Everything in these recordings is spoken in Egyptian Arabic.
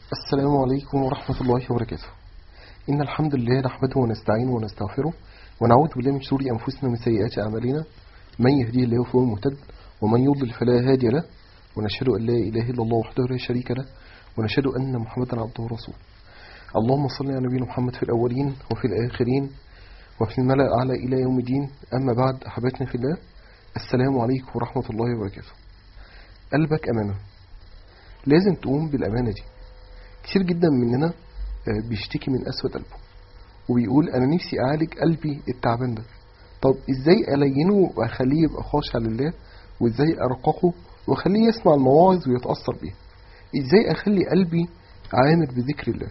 السلام عليكم ورحمة الله وبركاته إن الحمد لله نحمده ونستعينه ونستغفره ونعوذ بالله من شرور أنفسنا ومن سيئات أعمالنا من يهديه الله فهو المهتد ومن يضلل فلا هادي له ونشهد أن لا إله إلا الله وحده لا شريك له ونشهد أن محمدا عبده ورسوله اللهم صل على نبينا محمد في الأولين وفي الآخرين وفي الملأ الأعلى إلى يوم الدين أما بعد أحبتنا في الله السلام عليكم ورحمة الله وبركاته قلبك أمانة لازم تقوم بالأمانة دي كتير جدا مننا آه، بيشتكي من أسود قلبه وبيقول أنا نفسي أعالج قلبي التعبان ده طب إزاي ألينه وأخليه يبقى خاشع لله وإزاي أرققه وأخليه يسمع المواعظ ويتأثر بيها إزاي أخلي قلبي عامر بذكر الله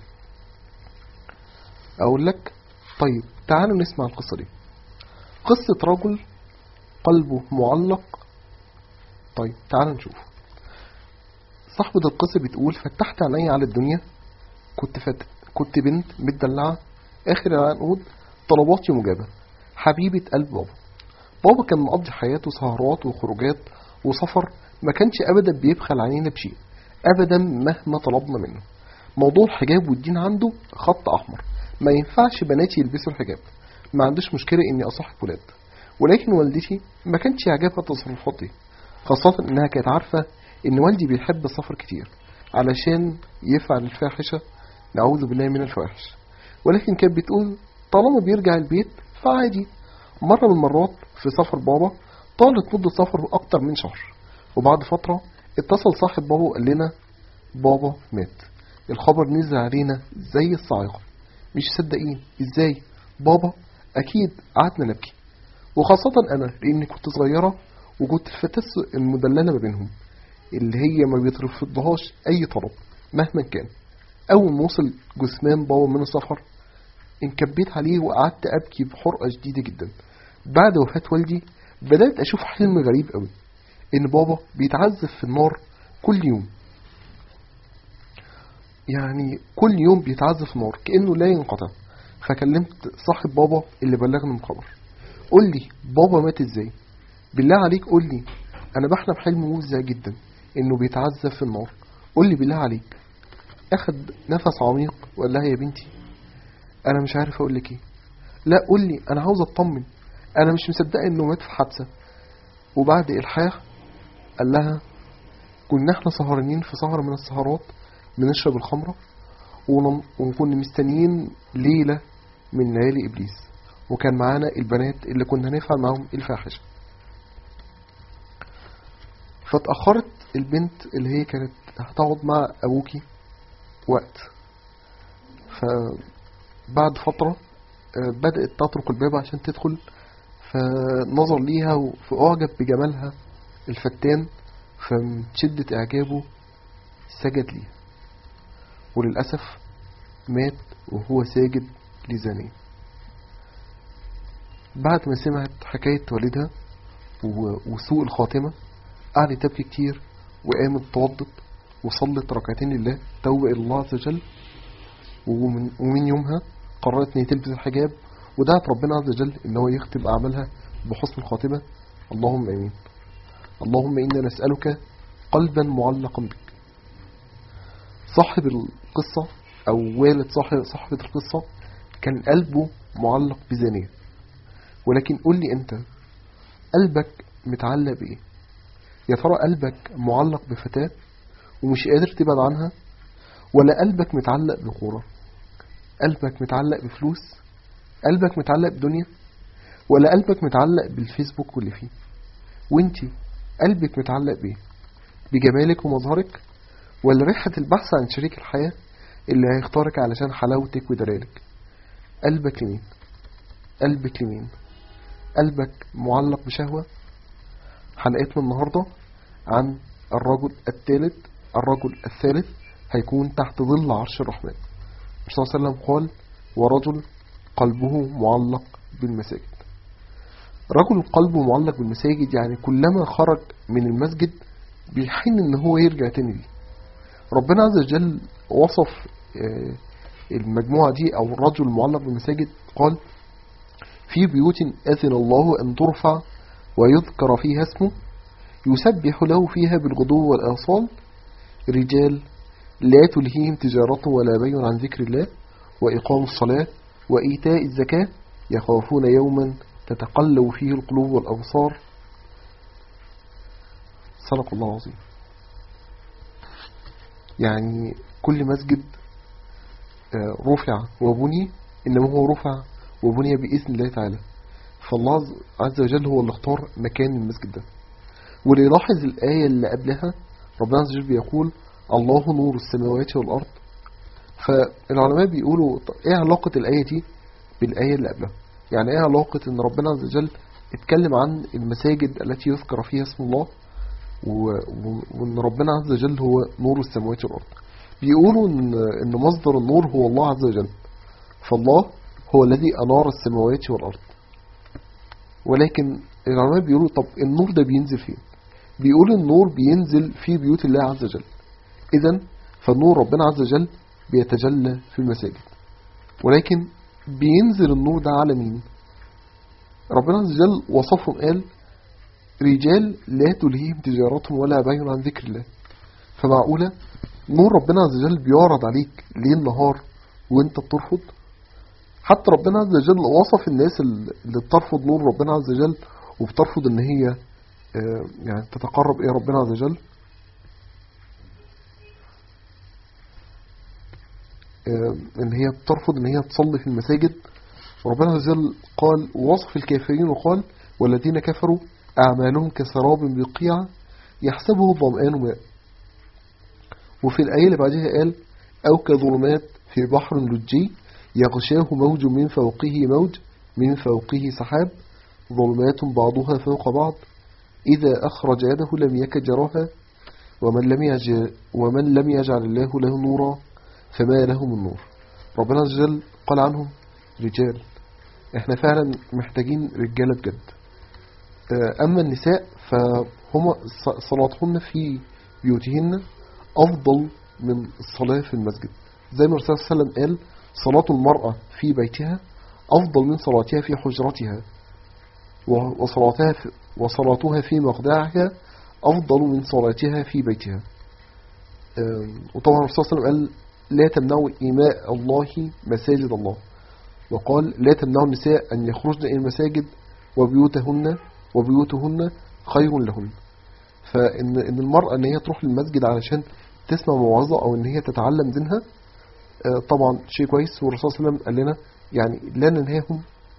أقول لك طيب تعالوا نسمع القصة دي قصة رجل قلبه معلق طيب تعالوا نشوف صاحبة القصة بتقول فتحت عيني على الدنيا كنت فت... كنت بنت متدلعة آخر العنقود طلباتي مجابة حبيبة قلب بابا بابا كان مقضي حياته سهرات وخروجات وسفر ما كانش أبدا بيبخل علينا بشيء أبدا مهما طلبنا منه موضوع الحجاب والدين عنده خط أحمر ما ينفعش بناتي يلبسوا الحجاب ما عندوش مشكلة إني أصاحب ولاد ولكن والدتي ما كانش يعجبها تصرفاتي خاصة إنها كانت عارفة إن والدي بيحب السفر كتير علشان يفعل الفاحشة نعوذ بالله من الفواحش ولكن كانت بتقول طالما بيرجع البيت فعادي مرة من المرات في سفر بابا طالت مدة سفر أكتر من شهر وبعد فترة اتصل صاحب بابا وقال لنا بابا مات الخبر نزل علينا زي الصاعقة مش مصدقين ازاي بابا اكيد قعدنا نبكي وخاصة انا لاني كنت صغيرة وكنت الفتاة المدللة ما بينهم اللي هي ما بيترفضهاش اي طلب مهما كان اول ما وصل جثمان بابا من السفر انكبيت عليه وقعدت ابكي بحرقة شديدة جدا بعد وفاة والدي بدأت اشوف حلم غريب قوي ان بابا بيتعذب في النار كل يوم يعني كل يوم بيتعذب في النار كأنه لا ينقطع فكلمت صاحب بابا اللي بلغني من الخبر قول لي بابا مات ازاي بالله عليك قول لي انا بحلم حلم مفزع جدا انه بيتعذب في النار قول لي بالله عليك اخد نفس عميق وقال لها يا بنتي انا مش عارف اقول لك ايه لا قول لي انا عاوز اطمن انا مش مصدقه انه مات في حادثه وبعد الحاح قال لها كنا احنا سهرانين في سهرة من السهرات بنشرب الخمرة ونم- ونكون مستنيين ليلة من ليالي إبليس وكان معانا البنات اللي كنا هنفعل معاهم الفاحشة فاتأخرت البنت اللي هي كانت هتقعد مع أبوكي وقت فبعد فترة آه، بدأت تطرق الباب عشان تدخل فنظر ليها فأعجب بجمالها الفتان فمن شدة إعجابه سجد ليها وللأسف مات وهو ساجد لزانية بعد ما سمعت حكاية والدها و- وسوء الخاتمة قعدت تبكي كتير وقامت توضت وصلت ركعتين لله توبة إلى الله عز وجل ومن, ومن يومها قررت إن هي تلبس الحجاب ودعت ربنا عز وجل إن هو يختم أعمالها بحسن الخاتمة اللهم آمين اللهم إنا نسألك قلبا معلقا بك صاحب القصة أو والد صاحب صاحبة القصة كان قلبه معلق بزانية ولكن قول لي أنت قلبك متعلق بإيه يا ترى قلبك معلق بفتاة ومش قادر تبعد عنها ولا قلبك متعلق بكورة قلبك متعلق بفلوس قلبك متعلق بدنيا ولا قلبك متعلق بالفيسبوك واللي فيه وانتي قلبك متعلق بيه بجمالك ومظهرك ولا ريحة البحث عن شريك الحياة اللي هيختارك علشان حلاوتك ودلالك قلبك لمين قلبك لمين قلبك معلق بشهوة حلقتنا النهاردة عن الرجل الثالث الرجل الثالث هيكون تحت ظل عرش الرحمن الرسول صلى الله عليه وسلم قال ورجل قلبه معلق بالمساجد رجل قلبه معلق بالمساجد يعني كلما خرج من المسجد بيحن ان هو يرجع تاني ليه ربنا عز وجل وصف آه، المجموعة دي او الرجل المعلق بالمساجد قال في بيوت أذن الله أن ترفع ويذكر فيها اسمه يسبح له فيها بالغدو والآصال رجال لا تلهيهم تجارة ولا بيع عن ذكر الله وإقام الصلاة وإيتاء الزكاة يخافون يوما تتقلب فيه القلوب والأبصار صدق الله العظيم يعني كل مسجد آه، رفع وبني إنما هو رفع وبني بإذن الله تعالى فالله عز وجل هو اللي اختار مكان المسجد ده واللي يلاحظ الآية اللي قبلها ربنا عز وجل بيقول الله نور السماوات والأرض فالعلماء بيقولوا طب ايه علاقة الآية دي بالآية اللي قبلها يعني ايه علاقة ان ربنا عز وجل اتكلم عن المساجد التي يذكر فيها اسم الله و- و- وان ربنا عز وجل هو نور السماوات والأرض بيقولوا ان ان مصدر النور هو الله عز وجل فالله هو الذي أنار السماوات والأرض ولكن العلماء بيقولوا طب النور ده بينزل فين بيقولوا النور بينزل في بيوت الله عز وجل إذا فالنور ربنا عز وجل بيتجلى في المساجد ولكن بينزل النور ده على مين ربنا عز وجل وصفهم قال رجال لا تلهيهم تجارتهم ولا بيع عن ذكر الله فمعقولة نور ربنا عز وجل بيعرض عليك ليل نهار وانت بترفض حتى ربنا عز وجل وصف الناس اللي بترفض نور ربنا عز وجل وبترفض ان هي آه، يعني تتقرب الى ربنا عز وجل آه، ان هي بترفض ان هي تصلي في المساجد ربنا عز وجل قال وصف الكافرين وقال والذين كفروا أعمالهم كسراب بقيع يحسبه الظمآن ماء وفي الآية اللي بعدها قال أو كظلمات في بحر لجي يغشاه موج من فوقه موج من فوقه سحاب ظلمات بعضها فوق بعض إذا أخرج يده لم يكد يراها ومن لم يجعل, ومن لم يجعل الله له نورا فما له من نور ربنا عز وجل قال عنهم رجال احنا فعلا محتاجين رجالة بجد آه، أما النساء فهم ص- صلاتهن في بيوتهن أفضل من الصلاة في المسجد زي ما الرسول صلى الله عليه وسلم قال صلاة المرأة في بيتها أفضل من صلاتها في حجرتها و- وصلاتها في وصلاتها في مخدعها أفضل من صلاتها في بيتها آم، وطبعا الرسول صلى الله عليه وسلم قال لا تمنعوا إيماء الله مساجد الله وقال لا تمنعوا النساء أن يخرجن إلى المساجد وبيوتهن وبيوتهن خير لهن فإن إن المرأة إن هي تروح للمسجد علشان تسمع موعظة أو إن هي تتعلم دينها آه، طبعا شيء كويس والرسول صلى الله عليه وسلم قال لنا يعني لا ننهاهم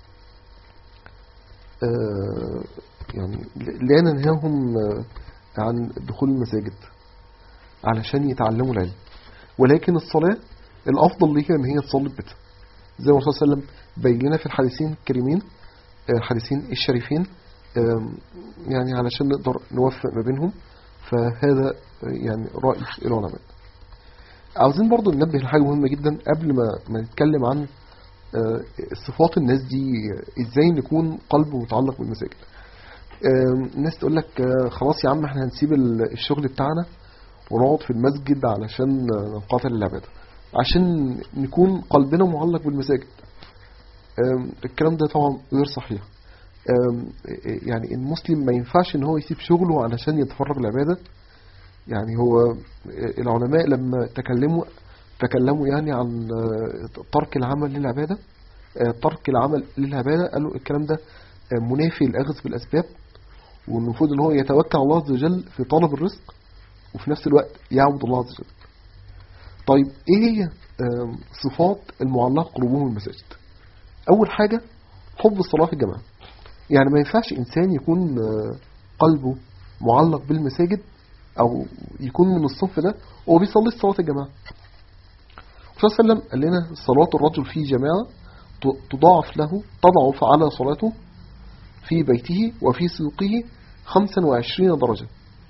آه، يعني لا ننهاهم آه، عن دخول المساجد علشان يتعلموا العلم ولكن الصلاة الأفضل ليها إن هي تصلي في بيتها زي ما الرسول صلى الله عليه وسلم بين لنا في الحديثين الكريمين آه، الحديثين الشريفين آم، يعني علشان نقدر نوفق ما بينهم فهذا آه، يعني رأي العلماء عاوزين برضو ننبه لحاجة مهمة جدا قبل ما, ما نتكلم عن آه، صفات الناس دي آه، ازاي نكون قلبه متعلق بالمساجد آم، الناس تقول لك آه، خلاص يا عم احنا هنسيب ال- الشغل بتاعنا ونقعد في المسجد علشان آه، نقاتل العبادة عشان نكون قلبنا معلق بالمساجد آم، الكلام ده طبعا غير صحيح آم، يعني المسلم ما ينفعش ان هو يسيب شغله علشان يتفرغ العبادة يعني هو العلماء لما تكلموا تكلموا يعني عن آه، ترك العمل للعبادة آه، ترك العمل للعبادة قالوا الكلام ده آه، منافي الأخذ بالأسباب والمفروض ان هو يتوكل على الله عز وجل في طلب الرزق وفي نفس الوقت يعبد الله عز وجل طيب ايه هي آم، صفات المعلقة قلوبهم المساجد اول حاجة حب الصلاة في الجماعة يعني ما ينفعش انسان يكون آه، قلبه معلق بالمساجد او يكون من الصف ده وهو بيصلي صلاة الجماعة الرسول صلى الله عليه وسلم قال لنا صلاة الرجل في جماعة ت- تضاعف له تضعف على صلاته في بيته وفي سوقه 25 درجة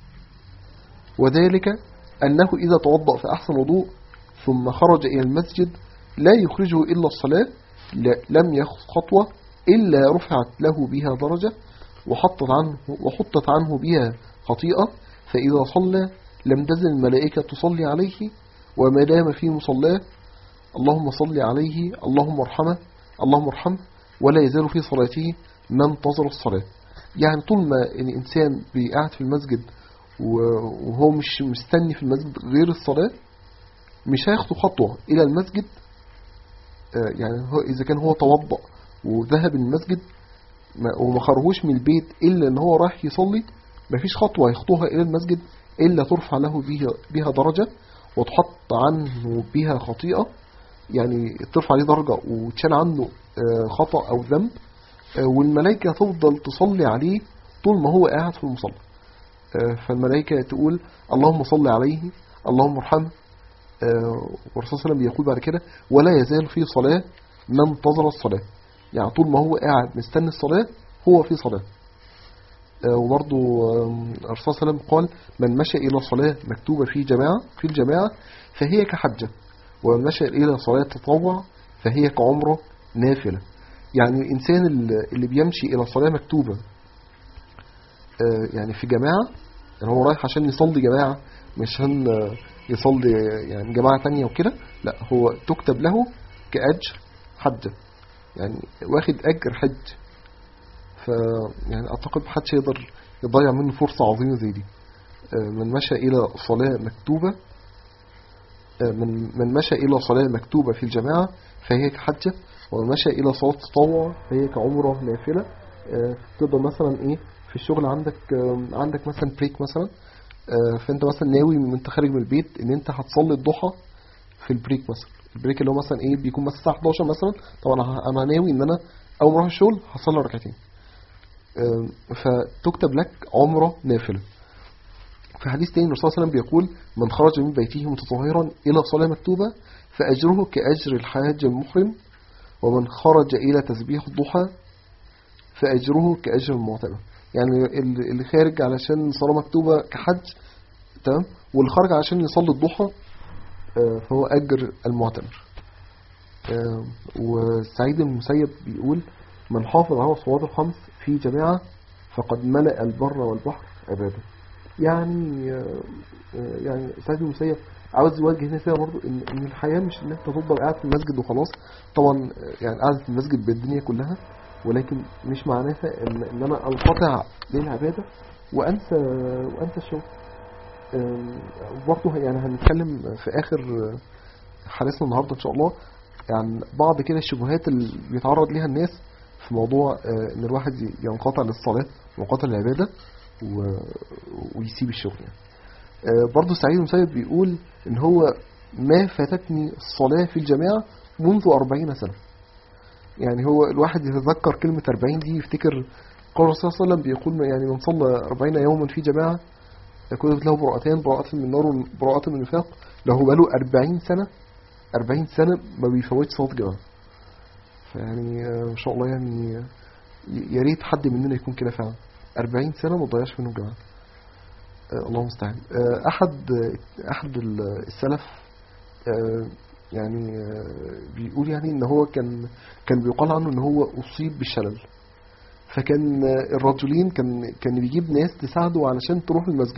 وذلك أنه إذا توضأ فأحسن وضوء ثم خرج إلى المسجد لا يخرجه إلا الصلاة لا- لم يخط خطوة إلا رفعت له بها درجة وحطت عنه, وحطت عنه بها خطيئة فإذا صلى لم تزل الملائكة تصلي عليه وما دام في مصلاه اللهم صل عليه اللهم ارحمه اللهم ارحمه ولا يزال في صلاته ما انتظر الصلاة يعني طول ما الإنسان بيقعد في المسجد و- وهو مش مستني في المسجد غير الصلاة مش هياخدوا خطوة إلى المسجد آه، يعني هو إذا كان هو توضأ وذهب المسجد ما- وما خرجوش من البيت إلا إن هو رايح يصلي مفيش خطوة يخطوها إلى المسجد إلا ترفع له بها, بها درجة وتحط عنه بها خطيئة يعني ترفع عليه درجة وتشال عنه آه، خطأ أو ذنب آه، والملائكة تفضل تصلي عليه طول ما هو قاعد في المصلى آه، فالملائكة تقول اللهم صل عليه اللهم ارحمه آه، والرسول صلى الله عليه وسلم بيقول بعد كده ولا يزال في صلاة من انتظر الصلاة يعني طول ما هو قاعد مستني الصلاة هو في صلاة آه، وبرضو آم، الرسول صلى الله عليه وسلم قال من مشى إلى صلاة مكتوبة في جماعة في الجماعة فهي كحجة ومن مشى إلى صلاة تطوع فهي كعمرة نافلة يعني الإنسان اللي اللي بيمشي إلى صلاة مكتوبة آه، يعني في جماعة يعني هو رايح عشان يصلي جماعة مش عشان آه، يصلي يعني جماعة تانية وكده لا هو تكتب له كأجر حجة يعني واخد أجر حج ف يعني أعتقد محدش يقدر يضيع منه فرصة عظيمة زي دي آه، من مشى إلى صلاة مكتوبة آه، من من مشى إلى صلاة مكتوبة في الجماعة فهي كحجة ومن مشى إلى صلاة تطوع فهي كعمرة نافلة آه، تقدر مثلا إيه في الشغل عندك آه، عندك مثلا بريك مثلا آه، فأنت مثلا ناوي من أنت خارج من البيت إن أنت هتصلي الضحى في البريك مثلا البريك اللي هو مثلا إيه بيكون مثلا الساعة 11 مثلا طبعا أنا أنا ناوي إن أنا أول ما أروح الشغل هصلي ركعتين آه، فتكتب لك عمرة نافلة في حديث تاني الرسول صلى الله عليه وسلم بيقول من خرج من بيته متطهرا إلى صلاة مكتوبة فأجره كأجر الحاج المحرم ومن خرج إلى تسبيح الضحى فأجره كأجر المعتمر يعني اللي اللي خارج علشان صلاة مكتوبة كحج تمام واللي خرج علشان يصلي الضحى آه، فهو أجر المعتمر آه، وسعيد بن المسيب بيقول من حافظ على الصلوات الخمس في جماعة فقد ملأ البر والبحر عبادة يعني آه، آه، يعني سعيد بن المسيب عاوز يوجه هنا فيها برضو ان ان الحياه مش ان انت تفضل قاعد في المسجد وخلاص طبعا آه، يعني قاعد في المسجد بالدنيا كلها ولكن مش معناها ان ان انا انقطع للعباده وانسى وانسى الشغل آم، برضه يعني هنتكلم في اخر آه، حديثنا النهارده ان شاء الله يعني بعض كده الشبهات اللي بيتعرض ليها الناس في موضوع آه، ان الواحد ينقطع للصلاه وينقطع للعباده و- ويسيب الشغل يعني. آه، برضه سعيد المسيب بيقول ان هو ما فاتتني الصلاة في الجماعة منذ أربعين سنة يعني هو الواحد يتذكر كلمة أربعين دي يفتكر قول الرسول صلى الله عليه وسلم بيقول يعني من صلى أربعين يوما في جماعة كتبت له براءتين براءة من النار وبراءة من النفاق له بقاله أربعين سنة أربعين سنة ما بيفوتش صلاة جماعة فيعني آه، ما شاء الله يعني آه، يا ريت حد مننا يكون كده فعلا أربعين سنة ما تضيعش منهم جماعة آه، الله المستعان آه، احد آه، احد ال- السلف آه، يعني آه، بيقول يعني ان هو كان كان بيقال عنه ان هو اصيب بالشلل فكان آه، الرجلين كان كان بيجيب ناس تساعده علشان تروح المسجد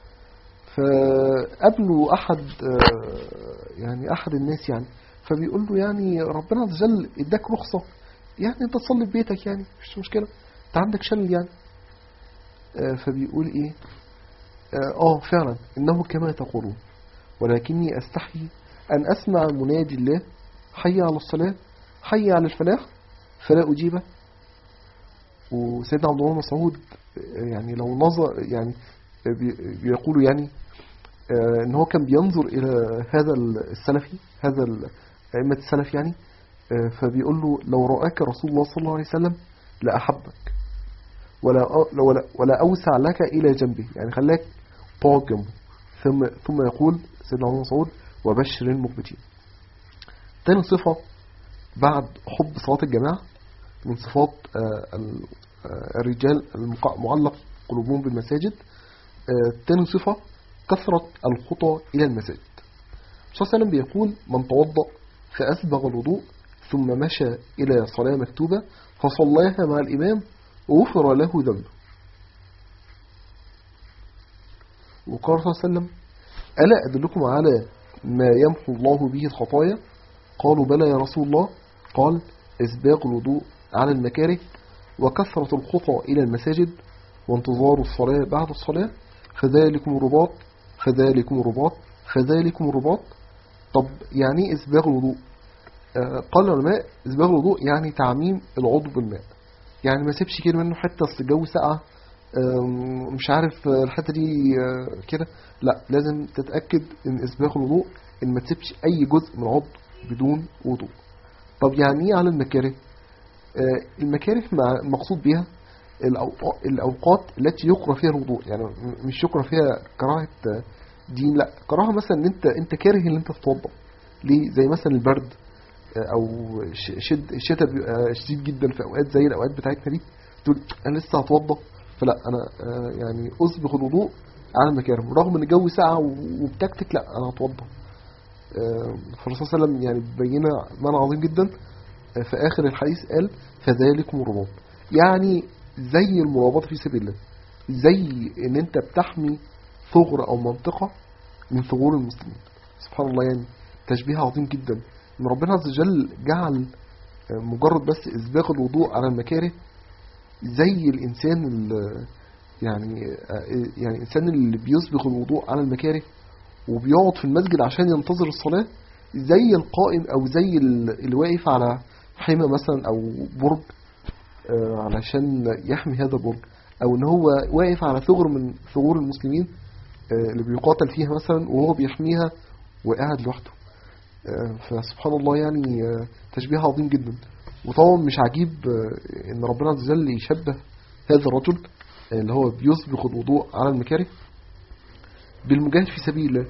فقابله احد آه، يعني احد الناس يعني فبيقول له يعني ربنا عز وجل اداك رخصه يعني انت تصلي في بيتك يعني مش مشكله انت عندك شلل يعني آه، فبيقول ايه آه آه، فعلا إنه كما تقولون ولكني أستحي أن أسمع منادي الله حي على الصلاة حي على الفلاح فلا أجيبه وسيدنا عبد الله بن مسعود آه، يعني لو نظر يعني آه، بي- بيقولوا يعني آه، ان هو كان بينظر الى هذا السلفي هذا ال- ائمه السلف يعني آه، فبيقول له لو رآك رسول الله صلى الله عليه وسلم لأحبك ولا أ- ولا ولا أوسع لك إلى جنبه يعني خلاك تقعد جنبه ثم ثم يقول سيدنا عمر مسعود وبشر المخبتين تاني صفة بعد حب صلاة الجماعة من صفات آه، ال- آه، الرجال المق- معلق قلوبهم بالمساجد آه، تاني صفة كثرة الخطى إلى المساجد الرسول صلى الله عليه وسلم بيقول من توضأ فأسبغ الوضوء ثم مشى إلى صلاة مكتوبة فصلاها مع الإمام غفر له ذنبه وقال صلى الله عليه وسلم ألا أدلكم على ما يمحو الله به الخطايا قالوا بلى يا رسول الله قال إسباغ الوضوء على المكاره وكثرة الخطى إلى المساجد وانتظار الصلاة بعد الصلاة فذلكم الرباط فذلكم الرباط فذلكم الرباط طب يعني ايه اسباغ الوضوء آه، قال العلماء اسباغ الوضوء يعني تعميم العضو بالماء يعني ما سيبش كده منه حته اصل الجو ساقعه آم، مش عارف آه، الحته دي آه، كده لا لازم تتاكد ان اسباغ الوضوء ان ما تسيبش اي جزء من العضو بدون وضوء طب يعني ايه على المكاره آه، المكاره مع المقصود بها الأوقات, الأوقات التي يقرأ فيها الوضوء يعني م- مش يقرأ فيها كراهة آه، دين لا كراهة مثلا ان انت انت كاره ان انت تتوضا ليه زي مثلا البرد آه، او ش- شد الشتاء بيبقى شديد جدا في اوقات زي الاوقات بتاعتنا دي تقول انا لسه هتوضا فلا انا آه، يعني اسبغ الوضوء على المكاره رغم ان الجو ساقع و- وبتكتك لا انا هتوضا آه، فالرسول صلى الله عليه وسلم يعني بينا معنى عظيم جدا آه، في اخر الحديث قال فذلكم الرباط يعني زي المرابطه في سبيل الله زي ان انت بتحمي ثغر او منطقه من ثغور المسلمين سبحان الله يعني تشبيه عظيم جدا ان ربنا عز وجل جعل آه، مجرد بس اسباغ الوضوء على المكاره زي الانسان اللي يعني آه، يعني الانسان اللي بيسبغ الوضوء على المكاره وبيقعد في المسجد عشان ينتظر الصلاة زي القائم أو زي ال- اللي واقف على حمى مثلا أو برج آه، علشان يحمي هذا البرج أو إن هو واقف على ثغر من ثغور المسلمين آه، اللي بيقاتل فيها مثلا وهو بيحميها وقاعد لوحده آه، فسبحان الله يعني آه، تشبيه عظيم جدا وطبعا مش عجيب آه، إن ربنا عز وجل يشبه هذا الرجل آه، اللي هو بيسبق الوضوء على المكاره بالمجاهد في سبيل الله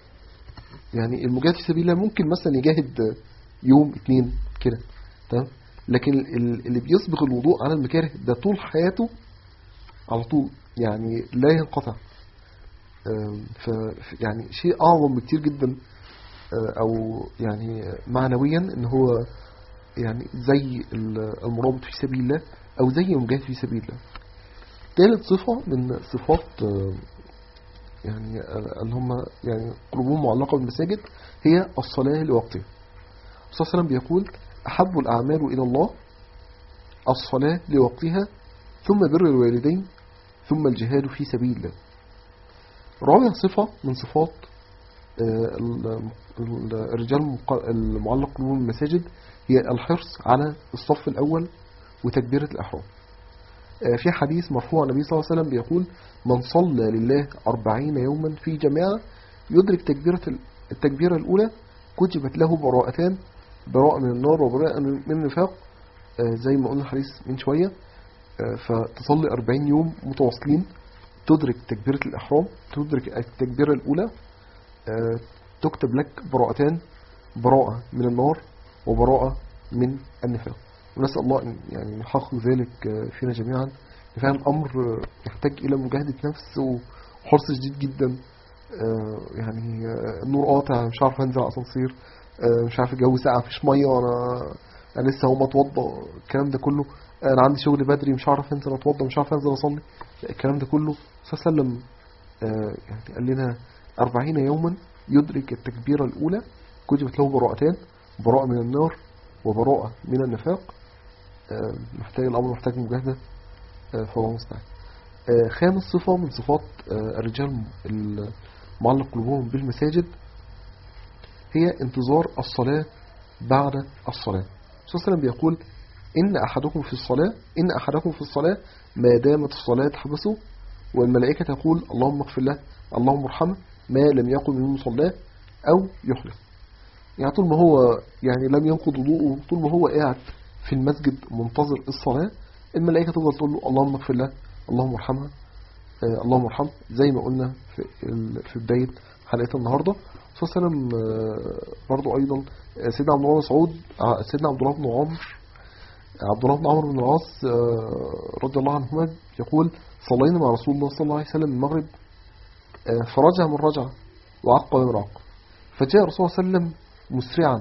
يعني المجاهد في سبيل الله ممكن مثلا يجاهد يوم اتنين كده تمام لكن ال- اللي بيسبق الوضوء على المكاره ده طول حياته على طول يعني لا ينقطع آم، ف ف- يعني شيء اعظم بكتير جدا آه، او يعني معنويا ان هو يعني زي ال- المرابط في سبيل الله او زي المجاهد في سبيل الله ثالث صفة من صفات آه، يعني آه، اللي هم يعني قلوبهم معلقة بالمساجد هي الصلاة لوقتها الرسول صلى الله عليه وسلم بيقول أحب الأعمال إلى الله الصلاة لوقتها ثم بر الوالدين ثم الجهاد في سبيل الله رابع صفة من صفات آه، ال- ال- الرجال المق- المعلق قلوبهم بالمساجد هي الحرص على الصف الأول وتكبيرة الإحرام آه، في حديث مرفوع عن النبي صلى الله عليه وسلم بيقول من صلى لله أربعين يوما في جماعة يدرك تكبيرة ال- التكبيرة الأولى كتبت له براءتان براءة من النار وبراءة من من النفاق آه، زي ما قلنا الحديث من شوية آه، فتصلي أربعين يوم متواصلين تدرك تكبيرة الإحرام تدرك التكبيرة الأولى آه، تكتب لك براءتان براءة من النار وبراءة من النفاق ونسأل الله أن يعني يحقق ذلك آه، فينا جميعا إن فعلا الأمر آه، يحتاج إلى مجاهدة نفس وحرص شديد جدا آه، يعني آه، النور قاطع مش عارف انزل على الاسانسير آه، مش عارف الجو ساقع مفيش ميه وانا انا لسه هقوم اتوضى الكلام ده كله آه، انا عندي شغل بدري مش عارف انزل اتوضى مش عارف انزل اصلي الكلام ده كله صلى الله عليه وسلم آه، يعني قال لنا 40 يوما يدرك التكبيرة الأولى كتبت له براءتان براءة من النار وبراءة من النفاق آه، محتاج الأمر محتاج مجاهدة آه، فالله المستعان آه، خامس صفة من صفات آه، الرجال المعلق قلوبهم بالمساجد هي انتظار الصلاة بعد الصلاة صلى الله عليه وسلم بيقول إن أحدكم في الصلاة إن أحدكم في الصلاة ما دامت الصلاة تحبسه والملائكة تقول اللهم اغفر له اللهم ارحمه ما لم يقل من مصلاه أو يحدث يعني طول ما هو يعني لم ينقض وضوءه طول ما هو قاعد في المسجد منتظر الصلاة الملائكة تفضل تقول له اللهم اغفر له اللهم ارحمها آه اللهم ارحمه زي ما قلنا في ال- في بداية حلقة النهاردة صلى الله عليه وسلم آه، برضو أيضا آه، سيدنا عبد الله بن مسعود آه، سيدنا عبد الله بن عمرو عبد الله بن عمرو بن العاص آه، رضي الله عنهما يقول صلينا مع رسول الله صلى الله عليه وسلم المغرب آه، فرجع من رجع وعقب من عقب فجاء الرسول صلى الله عليه وسلم مسرعا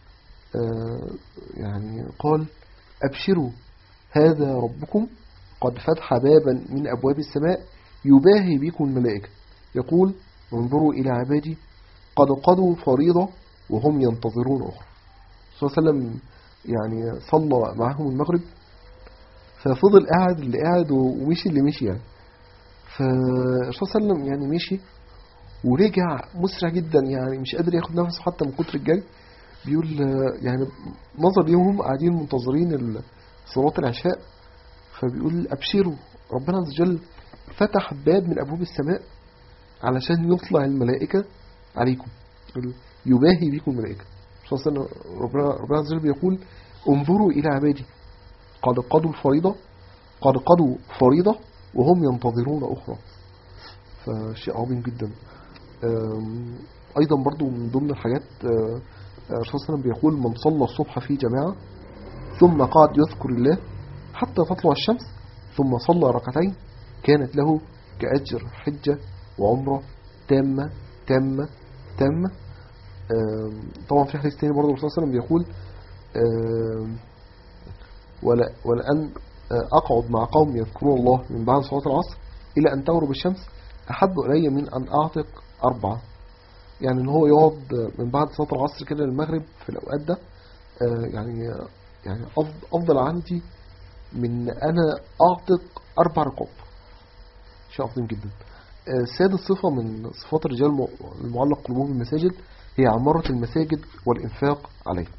آه، يعني قال أبشروا هذا ربكم قد فتح بابا من أبواب السماء يباهي بكم الملائكة يقول انظروا إلى عبادي قد قضوا فريضة وهم ينتظرون أخرى صلى الله عليه وسلم يعني صلى معهم المغرب ففضل قاعد اللي قاعد ومشي اللي مشي يعني فالرسول صلى الله عليه وسلم يعني مشي ورجع مسرع جدا يعني مش قادر ياخد نفسه حتى من كتر الجري بيقول آه، يعني نظر ليهم قاعدين منتظرين ال- صلاة العشاء فبيقول أبشروا ربنا عز وجل فتح باب من أبواب السماء علشان يطلع الملائكة عليكم يقول يباهي بكم الملائكة خصوصا ربنا ربنا عز وجل بيقول انظروا إلى عبادي قد قضوا الفريضة قد قضوا فريضة وهم ينتظرون أخرى فشيء عظيم جدا أم، أيضا برضو من ضمن الحاجات آه، آه، الرسول صلى الله عليه وسلم بيقول من صلى الصبح في جماعة ثم قعد يذكر الله حتى تطلع الشمس ثم صلى ركعتين كانت له كأجر حجة وعمرة تامة تامة تامة آم، طبعا في حديث تاني برضه الرسول صلى الله عليه وسلم بيقول آم، ولا ولأن آه، أقعد مع قوم يذكرون الله من بعد صلاة العصر إلى أن تغرب الشمس أحب إلي من أن أعتق أربعة يعني إن هو يقعد آه، من بعد صلاة العصر كده للمغرب في الأوقات ده آه، يعني آه، يعني أفض- أفضل عندي من أن أنا أعتق أربع رقاب شيء عظيم جدا آه، سادس صفة من صفات الرجال الم- المعلق قلوبهم بالمساجد هي عمارة المساجد والإنفاق عليها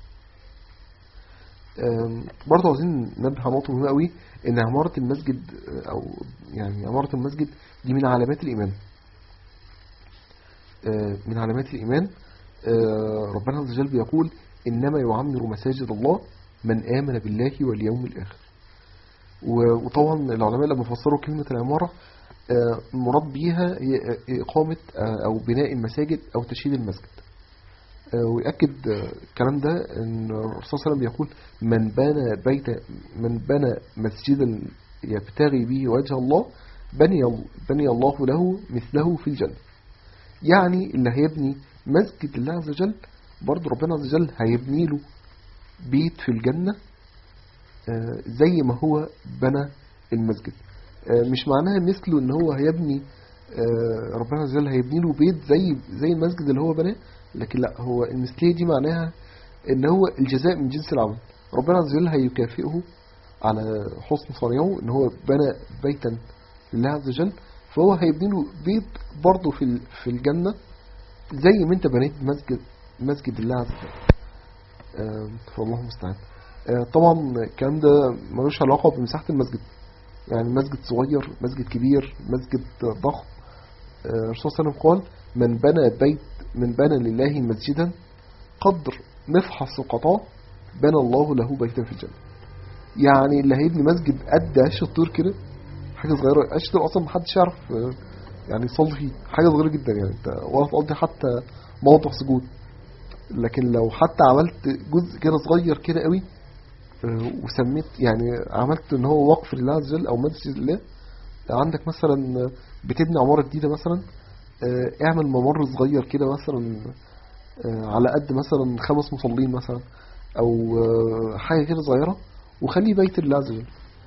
آم، برضه عاوزين ننبه على نقطة مهمة قوي إن عمارة المسجد آه، أو يعني عمارة المسجد دي من علامات الإيمان آه، من علامات الإيمان آه، ربنا عز وجل بيقول إنما يعمر مساجد الله من آمن بالله واليوم الآخر و- وطبعا العلماء لما فسروا كلمة العمارة آه، المراد بيها هي إقامة آه، أو بناء المساجد أو تشييد المسجد آه، ويأكد آه، الكلام ده أن الرسول صلى الله عليه وسلم يقول من بنى بيت من بنى مسجدا يبتغي به وجه الله بني بني الله له مثله في الجنة يعني اللي هيبني مسجد الله عز وجل برضه ربنا عز وجل هيبني له بيت في الجنة آه، زي ما هو بنى المسجد آه، مش معناها مثله ان هو هيبني آه، ربنا عز وجل هيبني له بيت زي زي المسجد اللي هو بناه لكن لا هو المثلية دي معناها ان هو الجزاء من جنس العمل ربنا عز وجل هيكافئه على حسن صنيعه ان هو بنى بيتا لله عز وجل فهو هيبني له بيت برضه في ال- في الجنة زي ما انت بنيت مسجد مسجد الله عز وجل آه، فالله المستعان آه، طبعا الكلام ده ملوش علاقة بمساحة المسجد يعني مسجد صغير مسجد كبير مسجد ضخم آه، الرسول صلى الله عليه وسلم قال من بنى بيت من بنى لله مسجدا قدر مفحص قطاه بنى الله له بيتا في الجنة يعني اللي هيبني مسجد قد عش الطير كده حاجة صغيرة عش الطير أصلا محدش يعرف آه، يعني يصلي فيه حاجة صغيرة جدا يعني انت ولا تقضي حتى موضع سجود لكن لو حتى عملت جزء كده صغير كده قوي آه، وسميت يعني عملت ان هو وقف لله عز وجل او مسجد لله عندك مثلا آه، بتبني عمارة جديدة مثلا آه، اعمل ممر صغير كده مثلا آه، على قد مثلا خمس مصلين مثلا او آه، حاجة كده صغيرة وخليه بيت لله عز وجل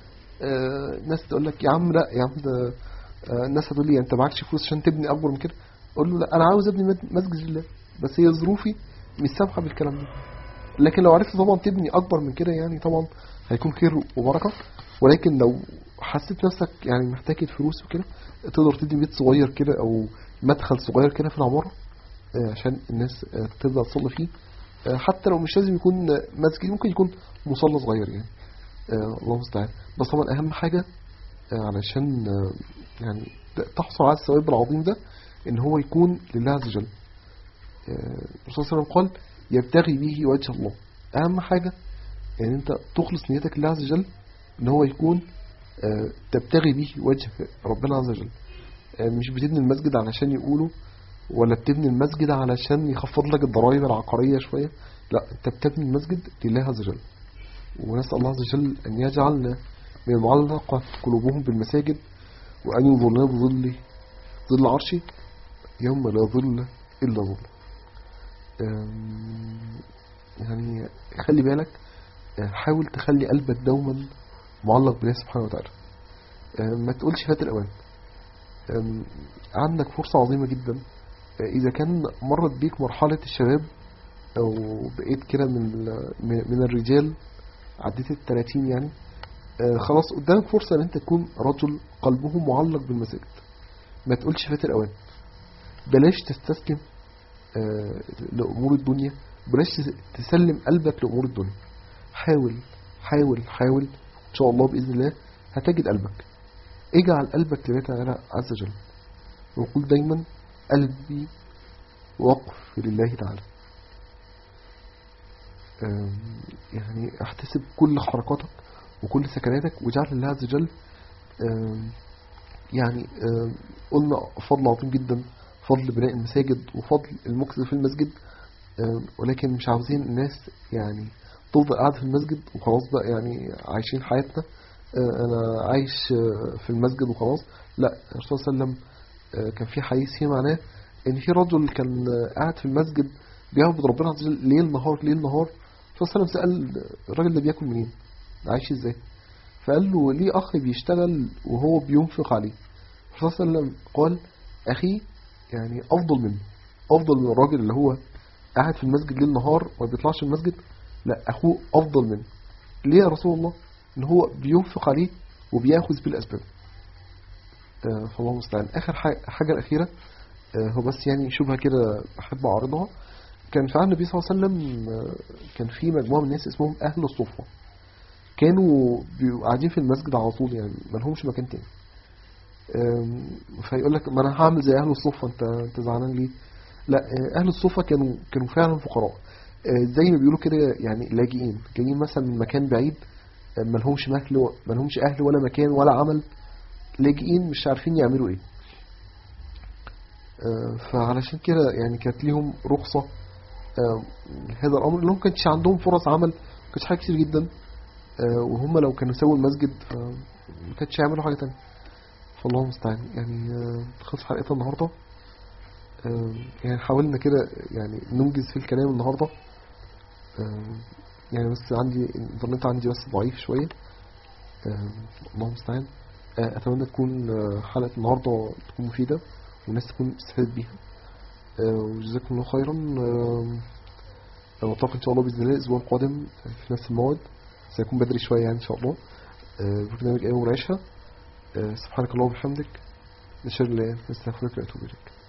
آه، الناس تقول لك يا عم لا يا عم ده آه، الناس هتقول لي انت معكش فلوس عشان تبني اكبر من كده اقول له لا انا عاوز ابني مد- مسجد لله بس هي ظروفي مش سامحه بالكلام ده لكن لو عرفت طبعا تبني اكبر من كده يعني طبعا هيكون خير وبركه ولكن لو حسيت نفسك يعني محتاج فلوس وكده تقدر تبني بيت صغير كده او مدخل صغير كده في العماره آه، عشان الناس آه، تبدا تصلي فيه آه، حتى لو مش لازم يكون آه، مسجد ممكن يكون مصلى صغير يعني آه، الله المستعان بس طبعا اهم حاجه آه، علشان آه، يعني ت- تحصل على الثواب العظيم ده ان هو يكون لله عز وجل آه، الرسول صلى الله عليه وسلم قال يبتغي به وجه الله اهم حاجه يعني انت تخلص نيتك لله عز وجل ان هو يكون آه، تبتغي به وجه ربنا عز وجل آه، مش بتبني المسجد علشان يقولوا ولا بتبني المسجد علشان يخفض لك الضرائب العقارية شوية لا انت بتبني المسجد لله عز وجل ونسأل الله عز وجل أن يجعلنا من المعلقة قلوبهم بالمساجد وأن يظلنا بظل ظل عرشه يوم لا ظل إلا ظل أم، يعني خلي بالك أه، حاول تخلي قلبك دوما معلق بالله سبحانه وتعالى أم، ما تقولش فات الأوان أم، عندك فرصة عظيمة جدا أه، إذا كان مرت بيك مرحلة الشباب أو بقيت كده من ال- من من الرجال عديت ال 30 يعني آه، خلاص قدامك فرصة ان انت تكون رجل قلبه معلق بالمساجد ما تقولش فات الاوان بلاش تستسلم آه، لأمور الدنيا بلاش تسلم قلبك لأمور الدنيا حاول حاول حاول إن شاء الله بإذن الله هتجد قلبك اجعل قلبك لله تعالى عز وجل وقول دايما قلبي وقف لله تعالى آم، يعني احتسب كل حركاتك وكل سكناتك واجعل لله عز وجل آم، يعني آم، قلنا فضل عظيم جدا فضل بناء المساجد وفضل المكث في المسجد آم، ولكن مش عاوزين الناس يعني تفضل قاعدة في المسجد وخلاص بقى يعني عايشين حياتنا آه، انا عايش آه، في المسجد وخلاص لا الرسول صلى الله عليه وسلم آه، كان في حديث فيه معناه ان في رجل كان آه، قاعد في المسجد بيعبد ربنا عز وجل ليل نهار ليل نهار الرسول صلى الله عليه وسلم سأل الراجل ده بياكل منين عايش ازاي فقال له ليه اخ بيشتغل وهو بينفق عليه الرسول صلى الله عليه وسلم قال اخي يعني افضل منه افضل من الراجل اللي هو قاعد في المسجد ليل نهار وما بيطلعش من المسجد لا اخوه افضل منه ليه يا رسول الله ان هو بينفق عليه وبياخذ بالاسباب آه، فالله المستعان اخر ح- حاجه الاخيره آه، هو بس يعني شبهه كده بحب اعرضها كان في عهد النبي صلى الله عليه وسلم آه، كان في مجموعه من الناس اسمهم اهل الصفه كانوا بيبقوا قاعدين في المسجد على طول يعني ما لهمش مكان تاني آم، فيقول لك ما انا هعمل زي اهل الصفه انت انت زعلان ليه لا آه، اهل الصفه كانوا كانوا فعلا فقراء آه، زي ما بيقولوا كده يعني لاجئين جايين مثلا من مكان بعيد آه، ما لهمش مهل ما لهمش اهل ولا مكان ولا عمل لاجئين مش عارفين يعملوا ايه آه، فعلشان كده يعني كانت ليهم رخصة آه، هذا الأمر اللي هم كانش عندهم فرص عمل ما كانش حاجة كتير جدا آه، وهم لو كانوا سووا المسجد فما كانش يعملوا حاجة تانية فالله المستعان يعني آه، خلص حلقتنا النهاردة آه، يعني حاولنا كده يعني ننجز في الكلام النهاردة آه، يعني بس عندي الانترنت عندي بس ضعيف شوية آه، الله المستعان آه، أتمنى تكون آه، حلقة النهاردة تكون مفيدة والناس تكون استفادت بيها آه، وجزاكم الله خيرا آه، نلتقي إن شاء الله بإذن الله الأسبوع القادم في نفس الموعد سيكون بدري شوية يعني إن شاء الله آه، برنامج أيام ونعيشها آه، سبحانك اللهم وبحمدك نشر الله نستغفرك ونتوب إليك